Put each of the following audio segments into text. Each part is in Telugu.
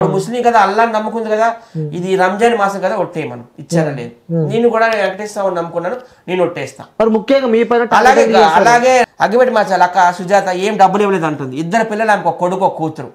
ముస్లిం కదా అల్లాని నమ్ముకుంది కదా ఇది రంజాన్ మాసం కదా ఒట్టేయి మనం ఇచ్చారా లేదు నేను కూడా వెంకటేశ్వర నమ్ముకున్నాను నేను ఒట్టేస్తా మరి ముఖ్యంగా మీ పైన అలాగే అలాగే అగ్గిపెట్టి మార్చాలి అక్క సుజాత ఏం డబ్బులు ఇవ్వలేదు అంటుంది ఇద్దరు పిల్లలు ఆమెకు ఒక కొడుకు ఒక కూతురు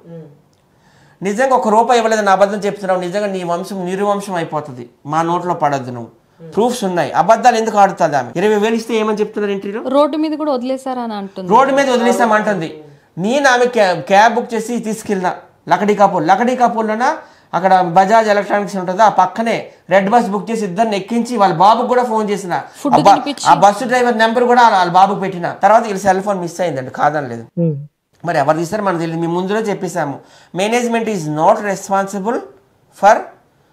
నిజంగా ఒక రూపాయి ఇవ్వలేదు నా అబద్ధం చెప్తున్నావు నిజంగా నీ వంశం నిర్వంశం అయిపోతుంది మా నోట్లో పడద్దు నువ్వు ప్రూఫ్స్ ఉన్నాయి అబద్ధాలు ఎందుకు ఆడుతుంది ఆమె ఇరవై వేలు ఇస్తే ఏమని చెప్తున్నారు ఇంటర్వ్యూలో రోడ్డు మీద కూడా వదిలేశారా అని అంటుంది రోడ్డు మీద వదిలేస్తామంటుంది నేను ఆమె క్యాబ్ క్యాబ్ బుక్ చేసి తీసుకెళ్ళిన లకడీ కాపూర్ లకడీ కాపూర్లోన అక్కడ బజాజ్ ఎలక్ట్రానిక్స్ ఉంటుంది ఆ పక్కనే రెడ్ బస్ బుక్ చేసి ఇద్దరిని ఎక్కించి వాళ్ళ బాబుకు కూడా ఫోన్ చేసిన Food ఆ బ- తినిపించి. ఆ బస్సు డ్రైవర్ నెంబర్ కూడా వాళ్ళ బాబుకు పెట్టిన తర్వాత వీళ్ళ సెల్ ఫోన్ మిస్ అయిందండి కాదనలేదు మరి ఎవరు తీస్తారు మనకు తెలియదు మేము ముందులో చెప్పేసాము management is not responsible for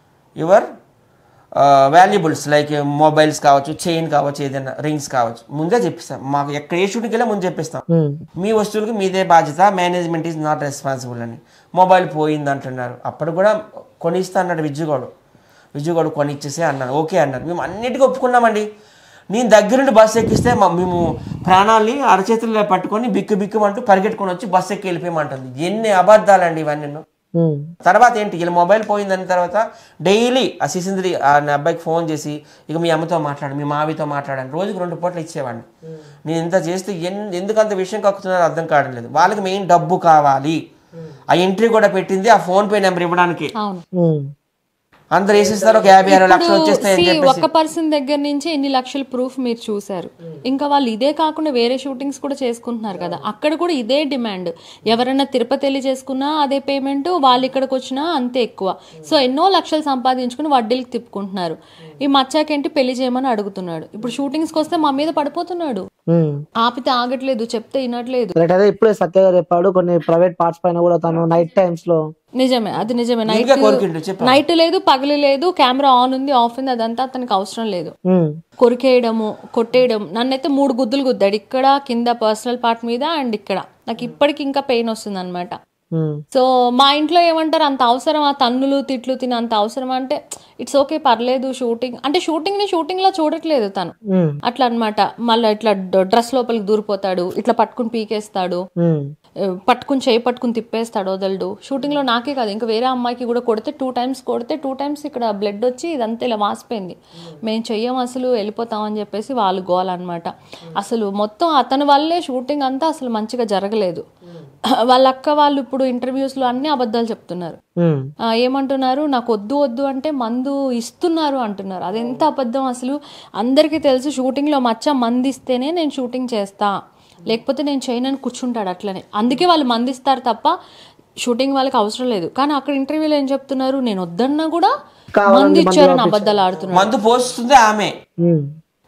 your valuables like mobiles కావచ్చు చైన్ కావచ్చు ఏదైనా రింగ్స్ కావచ్చు ముందే చెప్పిస్తాం మాకు ఎక్కడ ఏ షూటింగ్ వెళ్ళా ముందు చెప్పిస్తాం మీ వస్తువులకు మీదే బాధ్యత మేనేజ్మెంట్ ఈజ్ నాట్ రెస్పాన్సిబుల్ అని మొబైల్ పోయింది అంటున్నారు అప్పుడు కూడా కొనిస్తా అన్నాడు విజ్జుగోడు విజ్జుగోడు కొనిచ్చేసే అన్నాడు ఓకే అన్నారు మేము అన్నిటికీ ఒప్పుకున్నామండి నేను దగ్గరుండి బస్సు ఎక్కిస్తే మా- మేము ప్రాణాల్ని అరచేతుల్లో పట్టుకొని బిక్కు బిక్కుమంటూ పరిగెట్టుకొని వచ్చి బస్సు ఎక్కి వెళ్ళిపోయమంటుంది ఎన్ని అబద్ధాలండి ఇవన్నీ తర్వాత ఏంటి వీళ్ళ మొబైల్ పోయిందని తర్వాత డైలీ ఆ శిశింద్రి ఆ నా అబ్బాయికి ఫోన్ చేసి ఇక మీ అమ్మతో మాట్లాడు మీ మావితో మాట్లాడాను రోజుకి రెండు పూటలు ఇచ్చేవాడిని నేను ఇంత చేస్తే ఎన్ ఎందుకు అంత విషయం కక్కుతున్నారో అర్థం కావడం లేదు వాళ్ళకి మెయిన్ డబ్బు కావాలి ఆ ఎంట్రీ కూడా పెట్టింది ఆ ఫోన్ పే నెంబర్ ఇవ్వడానికి అవును అందరు వేసేస్తారు ఒక యాభై అరవై లక్షలు వచ్చేస్తాయని see, చెప్పేసి ఒక పర్సన్ దగ్గర నుంచి ఎన్ని లక్షల ప్రూఫ్ మీరు చూసారు ఇంకా వాళ్ళు ఇదే కాకుండా వేరే షూటింగ్స్ కూడా చేసుకుంటున్నారు కదా అక్కడ కూడా ఇదే డిమాండ్ ఎవరైనా తిరుపతి వెళ్ళి చేసుకున్నా అదే పేమెంట్ వాళ్ళు ఇక్కడికి వచ్చినా అంతే ఎక్కువ సో ఎన్నో లక్షలు సంపాదించుకుని వడ్డీలకు తిప్పుకుంటున్నారు ఈ మచ్చాకేంటి పెళ్లి చేయమని అడుగుతున్నాడు ఇప్పుడు షూటింగ్స్కి వస్తే మా మీద పడిపోతున్నాడు ఆపితే ఆగట్లేదు చెప్తే వినట్లేదు రైట్ అదే ఇప్పుడే సత్య గారు చెప్పాడు కొన్ని ప్రైవేట్ పార్ట్స్ పైన కూడా తను నైట్ టైమ్స్ లో నిజమే అది నిజమే నైట్ ఇంకా కోరికిండు చెప్పు నైట్ లేదు పగలు లేదు కెమెరా ఆన్ ఉంది ఆఫ్ ఉంది అదంతా అతనికి అవసరం లేదు ఉమ్, కొరికేయడము కొట్టేయడం నన్నైతే మూడు గుద్దులు గుద్దాడు ఇక్కడ కింద పర్సనల్ పార్ట్ మీద అండ్ ఇక్కడ నాకు ఇప్పటికి ఇంకా పెయిన్ వస్తుంది అనమాట ఉమ్, సో మా ఇంట్లో ఏమంటారు అంత అవసరం ఆ తన్నులు తిట్లు తిని అంత అవసరం అంటే ఇట్స్ ఓకే పర్లేదు షూటింగ్ అంటే షూటింగ్ ని షూటింగ్ లా చూడట్లేదు తను ఉమ్, అట్లా అన్నమాట మళ్ళీ ఇట్లా డ్రెస్ లోపలికి దూరిపోతాడు ఇట్లా పట్టుకుని పీకేస్తాడు ఉమ్, ఏ, పట్టుకుని చేయి పట్టుకుని తిప్పేస్తాడు వదలడు షూటింగ్ లో నాకే కాదు ఇంకా వేరే అమ్మాయికి కూడా కొడితే టూ టైమ్స్ కొడితే టూ టైమ్స్ ఇక్కడ బ్లడ్ వచ్చి ఇదంతా ఇలా వాసిపోయింది మేము చెయ్యం అసలు వెళ్ళిపోతామని చెప్పేసి వాళ్ళు గోలన్నమాట అసలు మొత్తం అతని వల్లే షూటింగ్ అంతా అసలు మంచిగా జరగలేదు వాళ్ళ అక్క వాళ్ళు ఇప్పుడు ఇంటర్వ్యూస్ లో అన్ని అబద్ధాలు చెప్తున్నారు ఉమ్, ఆ, ఏమంటున్నారు నాకు వద్దు వద్దు అంటే మందు ఇస్తున్నారు అంటున్నారు అది ఎంత అబద్ధం అసలు అందరికీ తెలుసు షూటింగ్లో మచ్చ మంది ఇస్తేనే నేను షూటింగ్ చేస్తా లేకపోతే నేను చేయనని కూర్చుంటాడు అట్లనే అందుకే వాళ్ళు మంది ఇస్తారు తప్ప షూటింగ్ వాళ్ళకి అవసరం లేదు కానీ అక్కడ ఇంటర్వ్యూలో ఏం చెప్తున్నారు నేను వద్దన్నా కూడా మంది ఇచ్చారని అబద్ధాలు ఆడుతున్నారు మందు పోస్తుంది ఆమె ఉమ్,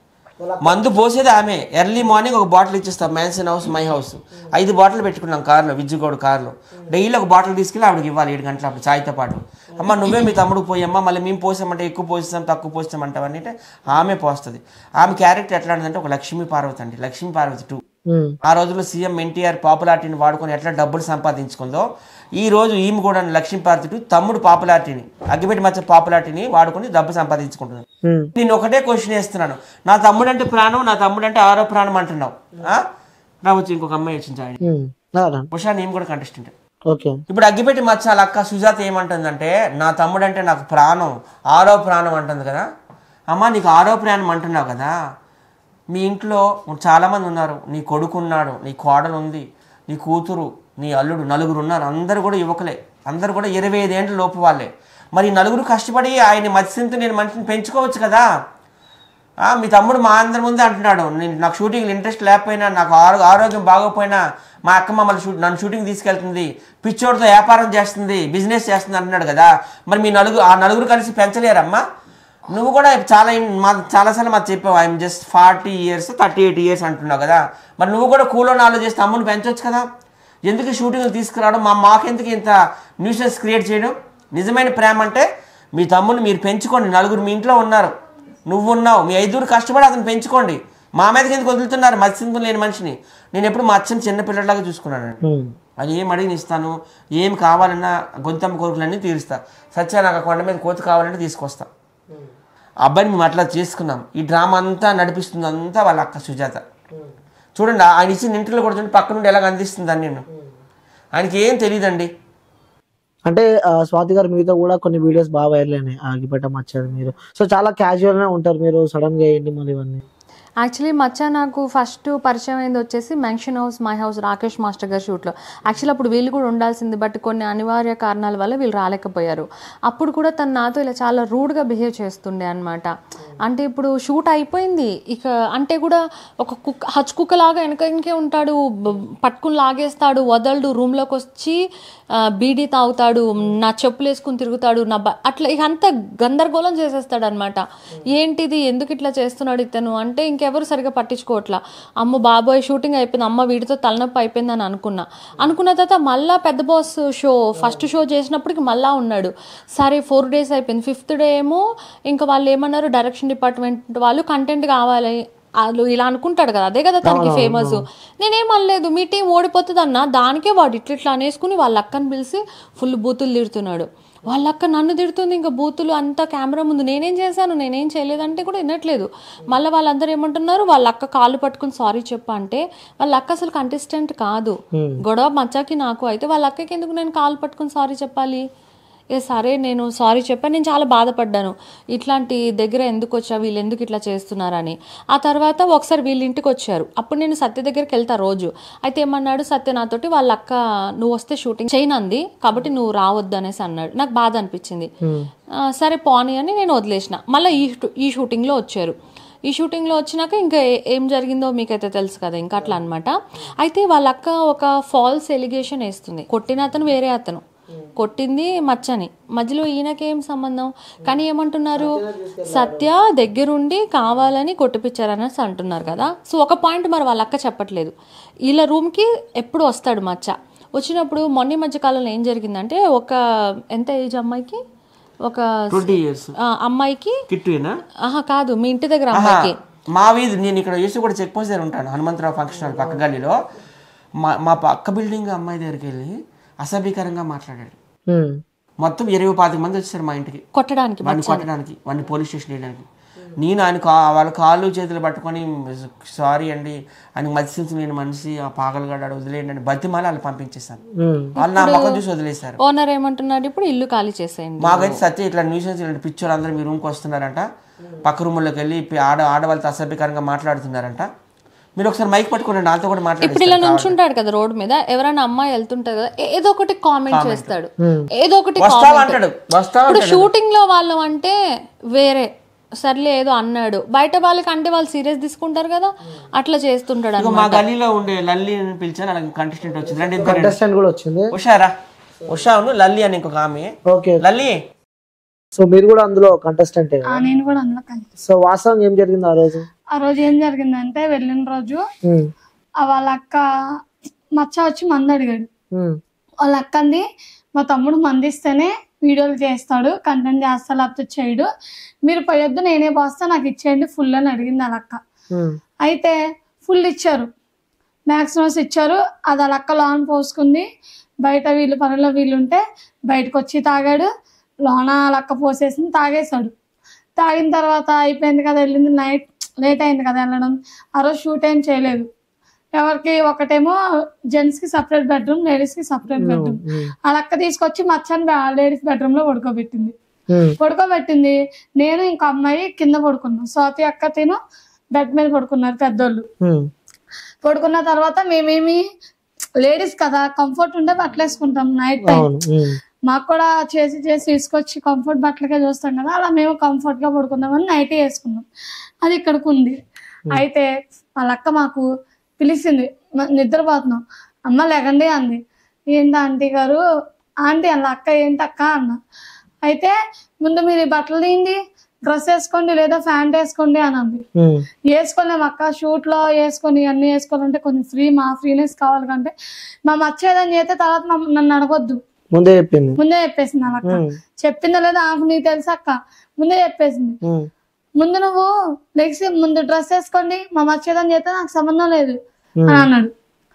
మందు పోసేది ఆమె ఎర్లీ మార్నింగ్ ఒక బాటిల్ ఇచ్చేస్తాం మ్యాన్సన్ హౌస్ మై హౌస్ ఐదు బాటిల్ పెట్టుకున్నాం కార్లో విజ్జుగోడు కార్లో డైలీ ఒక బాటిల్ తీసుకెళ్ళి ఆవిడకి ఇవ్వాలి ఏడు గంటల అప్పుడు చాయ్తో పాటు అమ్మ నువ్వే మీ తమ్ముడు పోయమ్మా మళ్ళీ మేము పోసామంటే ఎక్కువ పోస్తాం తక్కువ పోస్తామంటావని అంటే ఆమె పోస్తుంది ఆమె క్యారెక్టర్ ఎట్లా ఉంటుందంటే ఒక లక్ష్మీ పార్వతి అండి లక్ష్మీ పార్వతి టూ ఉమ్, ఆ రోజుల్లో సీఎం ఎన్టీఆర్ పాపులారిటీని వాడుకొని ఎట్లా డబ్బులు సంపాదించుకుందో ఈ రోజు ఈమె కూడా లక్ష్మీ పార్వతి తమ్ముడు పాపులారిటీని అగ్గిపెట్టి మచ్చ పాపులారిటీని వాడుకొని డబ్బు సంపాదించుకుంటున్నాడు ఉమ్, నేను ఒకటే క్వశ్చన్ వేస్తున్నాను నా తమ్ముడు అంటే ప్రాణం నా తమ్ముడు అంటే ఆరో ప్రాణం అంటున్నావు ఆ? నా వచ్చి ఇంకొక అమ్మాయి వచ్చింది ఆయన ఉమ్, అవునా? ఉషా నేను కూడా కంటెస్టెంట్ ఓకే ఇప్పుడు అగ్గిపెట్టి మచ్చ వాళ్ళ అక్క సుజాత ఏమంటుందంటే నా తమ్ముడు అంటే నాకు ప్రాణం ఆరో ప్రాణం అంటుంది కదా అమ్మ నీకు ఆరో ప్రాణం అంటున్నావు కదా మీ ఇంట్లో చాలామంది ఉన్నారు నీ కొడుకు ఉన్నాడు నీ కోడలు ఉంది నీ కూతురు నీ అల్లుడు నలుగురు ఉన్నారు అందరు కూడా యువకులే అందరు కూడా ఇరవై ఐదేండ్ల లోపు వాళ్ళే మరి ఈ నలుగురు కష్టపడి ఆయన మత్స్యంతో నేను మనిషిని పెంచుకోవచ్చు కదా ఆ, మీ తమ్ముడు మా అందరి ముందే అంటున్నాడు నేను నాకు షూటింగ్ ఇంట్రెస్ట్ లేకపోయినా నాకు ఆరో ఆరోగ్యం బాగోపోయినా మా అక్క మమ్మల్ని షూట్ నన్ను షూటింగ్ తీసుకెళ్తుంది పిచ్చోడితో వ్యాపారం చేస్తుంది బిజినెస్ చేస్తుంది అంటున్నాడు కదా మరి మీ నలుగురు ఆ నలుగురు కలిసి పెంచలేరమ్మా నువ్వు కూడా చాలా ఇన్- మా చాలాసార్లు మాకు చెప్పావు I'm just forty years thirty eight years అంటున్నావు కదా మరి నువ్వు కూడా కూలో నాలుగు చేసి తమ్ముని పెంచవచ్చు కదా ఎందుకు షూటింగ్ తీసుకురావడం మా మాకెందుకు ఇంత న్యూసెన్స్ క్రియేట్ చేయడం నిజమైన ప్రేమ అంటే మీ తమ్ముని మీరు పెంచుకోండి నలుగురు మీ ఇంట్లో ఉన్నారు నువ్వు ఉన్నావు మీ ఐదుగురు కష్టపడి అతను పెంచుకోండి మా మీదకి ఎందుకు వదులుతున్నారు మత్స్యంతం లేని మనిషిని నేను ఎప్పుడు మా అచ్చని చిన్న పిల్లలాగా చూసుకున్నాను ఉమ్, అది ఏం అడిగిన ఇస్తాను ఏం కావాలన్నా గొంతమ్మ కోరికలన్నీ తీరుస్తా సత్య నాకు ఆ కొండ మీద కోతి కావాలంటే తీసుకొస్తా ఆ అబ్బాయిని మేము అట్లా చేసుకున్నాం ఈ డ్రామా అంతా నడిపిస్తుంది అంతా వాళ్ళ అక్క సుజాత చూడండి ఆయన ఇచ్చిన ఇంటర్లో కూడా చూడండి పక్క నుండి ఎలాగ అందిస్తుంది అని నేను ఆయనకి ఏం తెలియదండి అంటే ఆ, స్వాతి గారు మీతో కూడా కొన్ని వీడియోస్ బాగా వైరల్ అయినాయి ఆగిపెట్ట మచ్చది మీరు సో చాలా క్యాజువల్ గా ఉంటారు మీరు సడన్ గా ఏంటి మళ్ళీ ఇవన్నీ యాక్చువల్లీ మచ్చ నాకు ఫస్ట్ పరిచయం అయింది వచ్చేసి mansion house my house Rakesh master గారి షూట్లో యాక్చువల్లీ అప్పుడు వీళ్ళు కూడా ఉండాల్సింది బట్ కొన్ని అనివార్య కారణాల వల్ల వీళ్ళు రాలేకపోయారు అప్పుడు కూడా తను నాతో ఇలా చాలా రూడ్గా బిహేవ్ చేస్తుండే అనమాట అంటే ఇప్పుడు షూట్ అయిపోయింది ఇక అంటే కూడా ఒక కుక్క హచ్ కుక్క లాగా వెనక వెనకే ఉంటాడు బ- పట్టుకుని లాగేస్తాడు వదలడు రూమ్లోకి వచ్చి ఆ, బీడీ తాగుతాడు నా చెప్పులు వేసుకుని తిరుగుతాడు నా బ అట్లా ఇక అంతా గందరగోళం చేసేస్తాడు అనమాట ఏంటిది ఎందుకు ఇట్లా చేస్తున్నాడు ఇతను అంటే ఇంకెవరు సరిగా పట్టించుకోవట్లా అమ్మ బాబోయ్ షూటింగ్ అయిపోయింది అమ్మ వీడితో తలనొప్పి అయిపోయింది అని అనుకున్నా అనుకున్న తర్వాత మళ్ళా పెద్ద బాస్ షో ఫస్ట్ షో చేసినప్పటికి మళ్ళా ఉన్నాడు సరే ఫోర్ డేస్ అయిపోయింది ఫిఫ్త్ డే ఏమో ఇంకా వాళ్ళు ఏమన్నారు డైరెక్షన్ డిపార్ట్మెంట్ వాళ్ళు కంటెంట్ కావాలి వాళ్ళు ఇలా అనుకుంటాడు కదా అదే కదా తనకి ఫేమస్ నేనేం అనలేదు మీ టీం ఓడిపోతుంది అన్న దానికే వాడు ఇట్లా ఇట్లా అనేసుకుని వాళ్ళ అక్కని పిలిచి ఫుల్ బూతులు తిడుతున్నాడు వాళ్ళ అక్క నన్ను తిడుతుంది ఇంకా బూతులు అంతా కెమెరా ముందు నేనేం చేశాను నేనేం చేయలేదంటే కూడా వినట్లేదు మళ్ళీ వాళ్ళందరూ ఏమంటున్నారు వాళ్ళ అక్క కాళ్ళు పట్టుకుని సారీ చెప్ప అంటే వాళ్ళ అక్క అసలు కంటెస్టెంట్ కాదు గొడవ మచ్చాకి నాకు అయితే వాళ్ళ అక్కకి ఎందుకు నేను కాళ్ళు పట్టుకుని సారీ చెప్పాలి ఏ సరే నేను సారీ చెప్పాను నేను చాలా బాధపడ్డాను ఇట్లాంటి దగ్గర ఎందుకు వచ్చా వీళ్ళు ఎందుకు ఇట్లా చేస్తున్నారని ఆ తర్వాత ఒకసారి వీళ్ళ ఇంటికి వచ్చారు అప్పుడు నేను సత్య దగ్గరికి వెళ్తా రోజు అయితే ఏమన్నాడు సత్య నాతోటి వాళ్ళ అక్క నువ్వు వస్తే షూటింగ్ చేయనంది కాబట్టి నువ్వు రావద్దు అనేసి అన్నాడు నాకు బాధ అనిపించింది ఆ, సరే పోనీ అని నేను వదిలేసిన మళ్ళీ ఈ షూ- ఈ షూటింగ్లో వచ్చారు ఈ షూటింగ్లో వచ్చినాక ఇంకా ఏ- ఏం జరిగిందో మీకైతే తెలుసు కదా ఇంకా అట్లా అనమాట అయితే వాళ్ళ అక్క ఒక ఫాల్స్ ఎలిగేషన్ వేస్తుంది కొట్టిన అతను వేరే అతను కొట్టింది మచ్చని మధ్యలో ఈయనకేం సంబంధం కానీ ఏమంటున్నారు సత్య దగ్గరుండి కావాలని కొట్టిపించారనేసి అంటున్నారు కదా సో ఒక పాయింట్ మరి వాళ్ళ అక్క చెప్పట్లేదు వీళ్ళ రూమ్కి ఎప్పుడు వస్తాడు మచ్చ వచ్చినప్పుడు మొన్న ఈ మధ్య కాలంలో ఏం జరిగిందంటే ఒక ఎంత ఏజ్ అమ్మాయికి ఒక ట్వంటీ ఇయర్స్ ఆ, అమ్మాయికి కిట్టునా ఆహా కాదు మీ ఇంటి దగ్గర అమ్మాయికి మా వీధి నేను ఇక్కడ యూసి కూడా చెక్ పోస్ట్ దగ్గర ఉంటాను హనుమంతరావు ఫంక్షన్ హాల్ పక్క గల్లీలో మా మా పక్క బిల్డింగ్ అమ్మాయి దగ్గరికి వెళ్ళి అసభ్యకరంగా మాట్లాడాడు ఉమ్. మొత్తం ఇరవై పాతిక మంది వచ్చారు మా ఇంటికి కొట్టడానికి వాడిని కొట్టడానికి వాడిని పోలీస్ స్టేషన్ వేయడానికి నేను ఆయన కా వాళ్ళ కాళ్ళు చేతులు పట్టుకొని సారీ అండి ఆయన మత్స్యం నేను మనిషి ఆ పాగలగాడు వదిలేయండి అని బతిమాలి వాళ్ళు పంపించేశాను ఉమ్. వాళ్ళు నా ముఖం చూసి వదిలేశారు ఓనర్ ఏమంటున్నాడు ఇప్పుడు ఇల్లు ఖాళీ చేసేయండి మాకైతే సత్య ఇట్లా న్యూసెన్స్ ఇలాంటి పిక్చర్ అందరూ మీ రూమ్కి వస్తున్నారంట పక్క రూమ్లోకి వెళ్ళి పి- ఆడ ఆడవాళ్ళతో అసభ్యకరంగా మాట్లాడుతున్నారంట మీరు ఒకసారి మైక్ పట్టుకోండి నాతో కూడా ఇప్పుడు ఇలా మాట్లాడి నుంచుంటాడు కదా రోడ్ మీద ఎవరైనా అమ్మాయి వెళ్తుంటది కదా ఏ- ఏదో ఒకటి కామెంట్ చేస్తాడు ఏదో ఒకటి వస్తావా comment. అంటాడు వస్తావా ఇప్పుడు షూటింగ్ లో వాళ్ళం అంటే వేరే సర్లే ఏదో అన్నాడు బయట వాళ్ళకి అంటే వాళ్ళు సీరియస్ తీసుకుంటారు కదా అట్లా చేస్తుంటాడు ఇదిగో అన్నమాట మా గల్లీలో ఉండే లల్లి అని పిలిచాను అలాగే కంటెస్టెంట్ వచ్చింది రండి ఇద్దరు రండి. కంటెస్టెంట్ కూడా వచ్చింది ఉషారా ఉషాను లల్లి అని ఇంకొక ఆమె ఓకే లల్లి సో మీరు కూడా అందులో కంటెస్టెంట్ ఆ, నేను కూడా అందులో కలిసి సో వాస్తవం ఏం జరిగింది ఆ రోజు ఆ రోజు ఏం జరిగిందంటే వెళ్ళిన రోజు ఉమ్. ఆ వాళ్ళ అక్క మచ్చ వచ్చి మంది అడిగాడు ఉమ్. వాళ్ళ అక్కంది మా తమ్ముడు మందిస్తేనే వీడియోలు చేస్తాడు కంటెంట్ చేస్తా లేకపోతే చేయడు మీరు పోయొద్దు నేనే పోస్తా నాకు ఇచ్చేయండి ఫుల్ అని అడిగింది వాళ్ళ అక్క ఉమ్. అయితే ఫుల్ ఇచ్చారు మ్యాక్సిమస్ ఇచ్చారు అది వాళ్ళ అక్క లోన్ పోసుకుంది బయట వీళ్ళు పనుల్లో వీళ్ళు ఉంటే బయటకు వచ్చి తాగాడు లోన వాళ్ళ అక్క పోసేసింది తాగేశాడు తాగిన తర్వాత అయిపోయింది కదా వెళ్ళింది నైట్ లేట్ అయింది కదా వెళ్ళడం ఆ రోజు షూట్ ఏం చేయలేదు ఎవరికి ఒకటేమో జెంట్స్ కి సపరేట్ బెడ్రూమ్ లేడీస్ కి సపరేట్ బెడ్రూమ్ ఉమ్. వాళ్ళ అక్క తీసుకొచ్చి మచ్చని లేడీస్ బెడ్రూమ్ లో పడుకోబెట్టింది ఉమ్. పడుకోబెట్టింది నేను ఇంకో అమ్మాయి కింద పడుకున్నాం స్వాతి అక్క తిను బెడ్ మీద పడుకున్నారు పెద్దోళ్ళు ఉమ్. పడుకున్న తర్వాత మేమేమి లేడీస్ కదా కంఫర్ట్ ఉంటే బట్టలు వేసుకుంటాం నైట్ టైం అవును ఉమ్. మాకు కూడా చేసి చేసి తీసుకొచ్చి కంఫర్ట్ బట్టలకే చూస్తాం కదా అలా మేము కంఫర్ట్ గా పడుకుందామని నైట్ వేసుకున్నాం అది ఇక్కడికి ఉంది అయితే వాళ్ళ అక్క మాకు పిలిచింది మ- నిద్రపోతున్నాం అమ్మ లెగండి అంది ఏంటి ఆంటీ గారు ఆంటీ వాళ్ళ అక్క ఏంటి అక్క అన్న అయితే ముందు మీరు ఈ బట్టలు తీయండి డ్రెస్ వేసుకోండి లేదా ప్యాంట్ వేసుకోండి అని అంది ఉమ్. వేసుకోలేము అక్క షూట్ లో వేసుకొని అన్ని వేసుకోవాలంటే కొంచెం ఫ్రీ మా ఫ్రీనెస్ కావాలి కంటే మా మచ్చేదని చేస్తే తర్వాత మమ్మ- నన్ను అడగొద్దు ముందే చెప్పింది ముందే చెప్పేసింది వాళ్ళ అక్క ఉమ్. చెప్పిందో లేదో ఆమెకు నీకు తెలుసా అక్క ముందే చెప్పేసింది ఉమ్. ముందు నువ్వు లెగ్స్ ముందు డ్రెస్ వేసుకోండి మా మచ్చేదని చేస్తే నాకు సంబంధం లేదు ఉమ్. అని అన్నాడు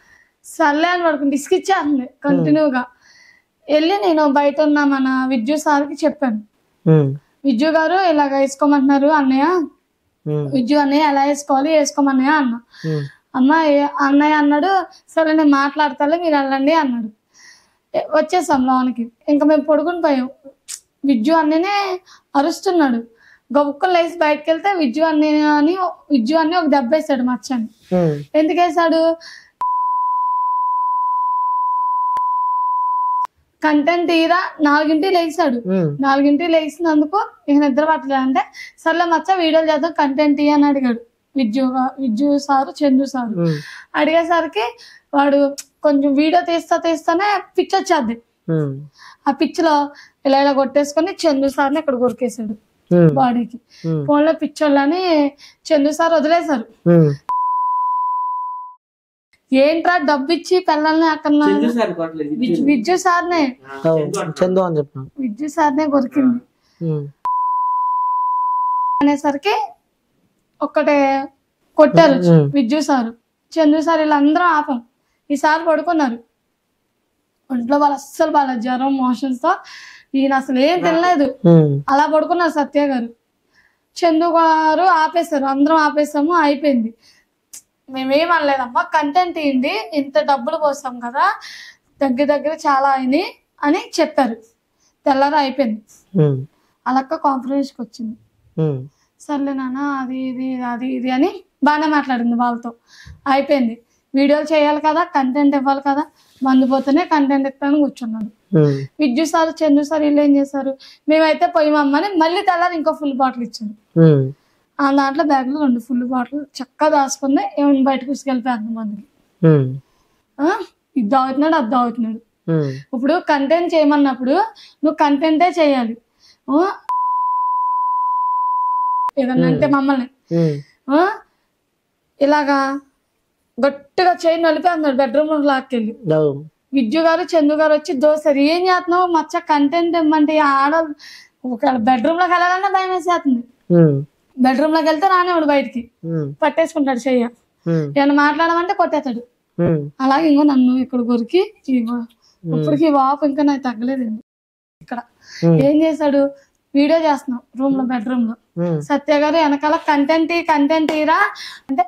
సర్లే అని పడుకుని డిస్క్ ఇచ్చేస్తుంది కంటిన్యూగా వెళ్ళి నేను బయట ఉన్న మన విద్యు సార్కి చెప్పాను ఉమ్. విద్యు గారు ఇలాగ వేసుకోమంటున్నారు అన్నయ్య ఉమ్. విద్యు అన్నయ్య ఎలా వేసుకోవాలి వేసుకోమన్నయ్య అన్న ఉమ్. అమ్మ ఏ- అన్నయ్య అన్నాడు సరే నేను మాట్లాడతాలే మీరు వెళ్ళండి అన్నాడు ఎ- వచ్చేసాం లోనికి ఇంకా మేము పడుకుని పోయాం విజ్జు అన్ననే అరుస్తున్నాడు గొప్పలు లేచి బయటకు వెళ్తే విజ్జు అన్ని అని విజ్జు అన్ని ఒక దెబ్బ వేసాడు మచ్చని ఉమ్, ఎందుకు వేసాడు కంటెంట్ తీరా నాలుగింటి లేచాడు ఉమ్, నాలుగింటి లేచినందుకు ఇక నిద్ర పట్టలేదు అంటే సర్లే మచ్చ వీడియోలు చేద్దాం కంటెంట్ ఇయ్యి అని అడిగాడు Vijju Vijju sir Chandu sir um, అడిగేసరికి వాడు కొంచెం వీడియో తీస్తా తీస్తానే పిచ్ వచ్చేది ఉమ్, ఆ పిచ్ లో ఇలా ఇలా కొట్టేసుకొని చందు సార్ని ఇక్కడ కొరికేశాడు ఉమ్, బాడీకి ఉమ్, ఫోన్ లో పిచ్చోళ్ళని చందు సార్ వదిలేశారు ఉమ్, ఏంట్రా డబ్బు ఇచ్చి పిల్లల్ని అక్కడ చందు సార్ కొట్టలేదు, విజ్జు విజ్జు. విజ్జు సార్నే ఓ, చందు అని చెప్పిన విజ్జు సార్నే కొరికింది ఉమ్, అనేసరికి ఒక్కటే కొట్టారు ఉమ్. విద్యు సారు చందు సార్ వీళ్ళందరూ ఆపం ఈసారి పడుకున్నారు ఒంట్లో వాళ్ళు అస్సలు వాళ్ళ జ్వరం మోషన్స్ తో ఈయన అసలు ఏం తినలేదు ఉమ్, అలా పడుకున్నారు సత్య గారు చందు గారు ఆపేశారు అందరం ఆపేసాము అయిపోయింది మేమేం అనలేదమ్మా కంటెంట్ ఏంటి ఇంత డబ్బులు పోసాం కదా దగ్గర దగ్గర చాలా అయినాయి అని చెప్పారు తెల్లారి అయిపోయింది ఉమ్, అలక్క కాంప్రమైజ్కి వచ్చింది ఉమ్, సర్లే నాన్న అది ఇది అది ఇది అని బాగానే మాట్లాడింది వాళ్ళతో అయిపోయింది వీడియోలు చేయాలి కదా కంటెంట్ ఇవ్వాలి కదా మందు పోతేనే కంటెంట్ ఇస్తాను కూర్చున్నాడు ఉమ్, విద్యు సార్ చందు సార్ వీళ్ళు ఏం చేశారు మేమైతే పోయిమమ్మని మళ్ళీ తెల్లారి ఇంకో ఫుల్ బాటిల్ ఇచ్చారు ఉమ్, ఆ దాంట్లో బ్యాగ్లో రెండు ఫుల్ బాటిల్ చక్కగా దాచుకుంది ఏమైనా బయటకు తీసుకెళ్ళిపోయి మందికి ఉమ్, ఆ? ఇది దావుతున్నాడు అది దావుతున్నాడు ఉమ్, ఇప్పుడు కంటెంట్ చేయమన్నప్పుడు నువ్వు కంటెంటే చేయాలి ఆ? ఏదన్నా అంటే మమ్మల్ని ఉమ్, ఆ? ఇలాగా గట్టిగా చేయి నలిపి అన్నాడు బెడ్రూమ్ లో లాక్కెళ్ళి ఓ, విద్యు గారు చందు గారు వచ్చి దోశారు ఏం చేస్తున్నావు మచ్చ కంటెంట్ ఇమ్మంటే ఈ ఆడ ఒకవేళ బెడ్రూమ్ లోకి వెళ్ళాలన్నా భయం వేసేస్తుంది ఉమ్, బెడ్రూమ్ లోకి వెళ్తే రానివాడు బయటికి ఉమ్, పట్టేసుకుంటాడు చెయ్య ఉమ్, ఏమైనా మాట్లాడమంటే కొట్టేస్తాడు ఉమ్, అలాగే ఇంకో నన్ను ఇక్కడ కొరికి ఇగో ఇప్పటికి ఈ వాపు ఇంకా నాకు తగ్గలేదండి ఇక్కడ ఉమ్, ఏం చేశాడు వీడియో చేస్తున్నాం రూమ్ లో బెడ్రూమ్ లో ఉమ్, సత్య గారు వెనకాల కంటెంట్ కంటెంట్ ఇరా అంటే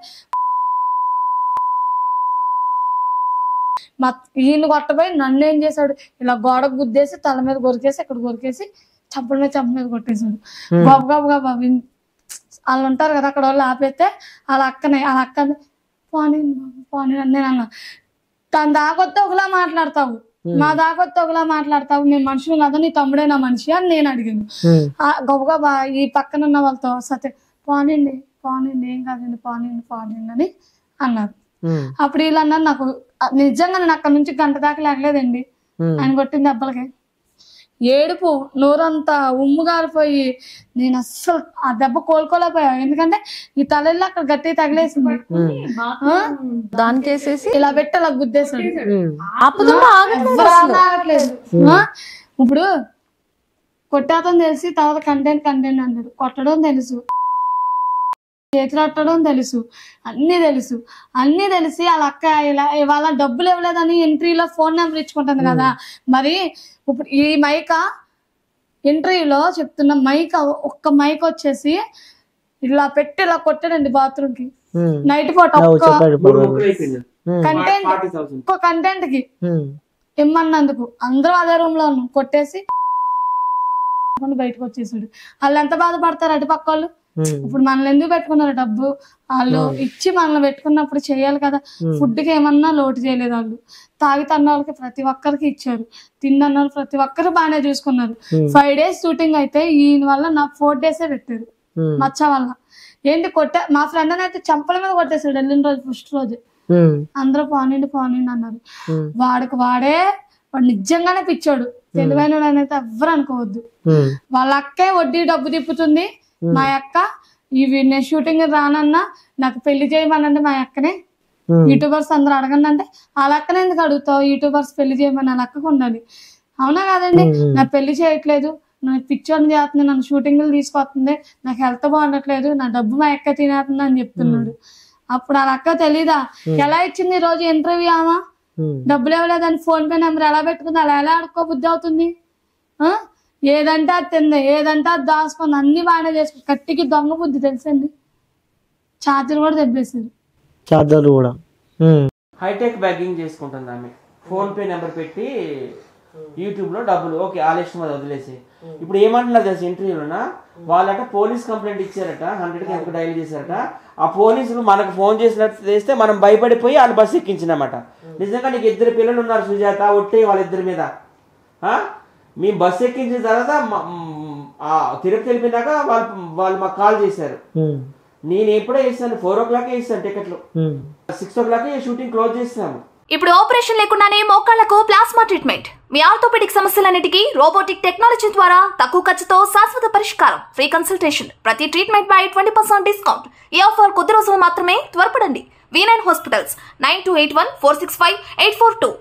మా ఈయన కొట్టబోయి నన్ను ఏం చేశాడు ఇలా గోడకు గుద్దేసి తల మీద కొరికేసి ఇక్కడ కొరికేసి చంపల మీద చంప మీద కొట్టేశాడు గబ గబ గబ విన్- వాళ్ళు ఉంటారు కదా అక్కడ వాళ్ళు ఆపేస్తే వాళ్ళ అక్కనే వాళ్ళ అక్క పోనీ బాబు, పోనీ అని నేను అన్నా తను దాకొత్తే ఒకలా మాట్లాడతావు మా దాకొత్తే ఒకలా మాట్లాడతావు మేము మనుషులు కదా నీ తమ్ముడే నా మనిషి అని నేను అడిగాను ఉమ్, ఆ గబగబా ఈ పక్కన ఉన్న వాళ్ళతో సత్య పోనండి పోనండి ఏం కాదండి పోనండి పోనండి అని అన్నారు ఉమ్, అప్పుడు వీళ్ళు అన్నారు నాకు ఆ, నిజంగా నేను అక్కడ నుంచి గంట దాకా లేకలేదండి ఉమ్, ఆయన కొట్టిన దెబ్బలకి ఏడుపు నోరంతా ఉమ్ము గారిపోయి నేను అస్సలు ఆ దెబ్బ కోలుకోలేకపోయా ఎందుకంటే ఈ తలల్లో అక్కడ గట్టి తగిలేసింది ఆ? దానికి వేసేసి ఇలా పెట్టి అలా గుద్దేశాడు ఉమ్, ఆపుతుంటే ఆగట్లేదు ఎవ్వరు అసలు. ఆగట్లేదు. ఆ? ఇప్పుడు కొట్టాతం తెలిసి తర్వాత కంటెంట్ కంటెంట్ అంటాడు కొట్టడం తెలుసు చేతులు కొట్టడం తెలుసు అన్ని తెలుసు అన్ని తెలిసి వాళ్ళ అక్క ఇలా ఇవాళ డబ్బులు ఇవ్వలేదని ఎంట్రీలో ఫోన్ నెంబర్ ఇచ్చుకుంటుంది కదా మరి ఇప్పుడు ఈ మైక ఎంట్రీలో చెప్తున్న మైక ఒక్క మైక్ వచ్చేసి ఇలా పెట్టి ఇలా కొట్టాడండి బాత్రూమ్ కి ఉమ్. నైట్ పూట ఓ, ఒక్క చెప్పాడు మూడు ఇప్పుడు. ముక్కలు అయిపోయింది ఉమ్, కంటెంట్ ఫార్టీ థౌసండ్ ఒక్క కంటెంట్ కి ఉమ్, ఇమ్మన్నందుకు అందరూ అదే రూమ్ లో ఉన్నాం కొట్టేసి బయటకు వచ్చేసాడు వాళ్ళు ఎంత బాధపడతారు అటు పక్క వాళ్ళు ఉమ్, ఇప్పుడు మనల్ని ఎందుకు పెట్టుకున్నారు డబ్బు వాళ్ళు ఇచ్చి మనల్ని పెట్టుకున్నప్పుడు చేయాలి కదా Hmm. ఫుడ్ కి ఏమన్నా లోటు చేయలేదు వాళ్ళు తాగి తన్న వాళ్ళకి ప్రతి ఒక్కరికి ఇచ్చారు తిన్న వాళ్ళు ప్రతి ఒక్కరు బాగానే చూసుకున్నారు Hmm. ఫైవ్ డేస్ షూటింగ్ అయితే ఈయన వల్ల నా ఫోర్ డేసే పెట్టారు ఉమ్, మచ్చ వల్ల ఏంటి కొట్టే మా ఫ్రెండ్ అయితే చంపల మీద కొట్టేశాడు వెళ్ళిన రోజు ఫస్ట్ రోజు ఉమ్, అందరూ పోనండి పోనండి అన్నారు ఉమ్, వాడికి వాడే వాడు నిజంగానే పిచ్చాడు తెలివైన అయితే ఎవ్వరు అనుకోవద్దు ఉమ్, వాళ్ళ అక్కే వడ్డీ డబ్బు తిప్పుతుంది మా అక్క ఇవి నేను షూటింగ్ రానన్నా నాకు పెళ్లి చేయమనండి మా అక్కనే ఉమ్, యూట్యూబర్స్ అందరూ అడగండి అంటే వాళ్ళ అక్కనే ఎందుకు అడుగుతావు యూట్యూబర్స్ పెళ్లి చేయమని వాళ్ళ అక్కకు ఉండాలి అవునా కాదండి ఉమ్. నా పెళ్లి చేయట్లేదు నాకు పిచ్చోని చేస్తుంది నన్ను షూటింగ్లు తీసుకొస్తుంది నాకు హెల్త్ బాగుండట్లేదు నా డబ్బు మా అక్క తినేస్తుంది అని చెప్తున్నాడు అప్పుడు వాళ్ళ అక్క తెలీదా ఎలా ఇచ్చింది ఈ రోజు ఇంటర్వ్యూ ఆమా ఉమ్, డబ్బులు ఇవ్వలేదని ఫోన్ పే నెంబర్ ఎలా పెట్టుకుంది అలా ఎలా ఆడుకో బుద్ధి అవుతుంది ఆ? ఏదంటే అది తింది ఏదంటే అది దాచుకుంది అన్ని బాగానే చేసుకుంది కట్టికి దొంగ బుద్ధి తెలుసండి ఛార్జర్ కూడా దెబ్బేసింది చార్జర్లు కూడా ఉమ్, హైటెక్ బ్యాగింగ్ చేసుకుంటుంది ఆమె ఫోన్ పే నెంబర్ పెట్టి యూట్యూబ్లో డబ్బులు ఓకే వాళ్ళ ఇష్టం అది వదిలేసి ఇప్పుడు ఏమంటున్నారు తెలుసు ఇంటర్వ్యూలోనా వాళ్ళట పోలీస్ కంప్లైంట్ ఇచ్చారట హండ్రెడ్కి ఎంత డైల్ చేశారట ఆ పోలీసులు మనకు ఫోన్ చేసినట్టు చేస్తే మనం భయపడిపోయి వాళ్ళు బస్సు ఎక్కించినామట నిజంగా నీకు ఇద్దరు పిల్లలు ఉన్నారు సుజాత ఒట్టే వాళ్ళిద్దరి మీద ఆ? మీ బస్సు ఎక్కించిన తర్వాత మ- మ్, ఆ తిరుపతి వెళ్ళిపోయినాక వాళ్ళు వాళ్ళు మాకు కాల్ చేశారు ఉమ్, నేను ఎప్పుడో ఇస్తాను ఫోర్ ఓ క్లాకే ఇస్తాను టికెట్లు ఉమ్. Six o'clock shooting close చేస్తాము ఇప్పుడు ఆపరేషన్ లేకుండానే మోకాళ్లకు ప్లాస్మా ట్రీట్మెంట్ మీ ఆర్థోపెడిక్ సమస్యలన్నిటికీ రోబోటిక్ టెక్నాలజీ ద్వారా తక్కువ ఖర్చుతో శాశ్వత పరిష్కారం ఫ్రీ కన్సల్టేషన్ ప్రతి ట్రీట్మెంట్ పై ట్వంటీ పర్సెంట్ డిస్కౌంట్ ఈ ఆఫర్ కొద్ది రోజులు మాత్రమే త్వరపడండి V nine hospitals nine two eight one four six five eight four two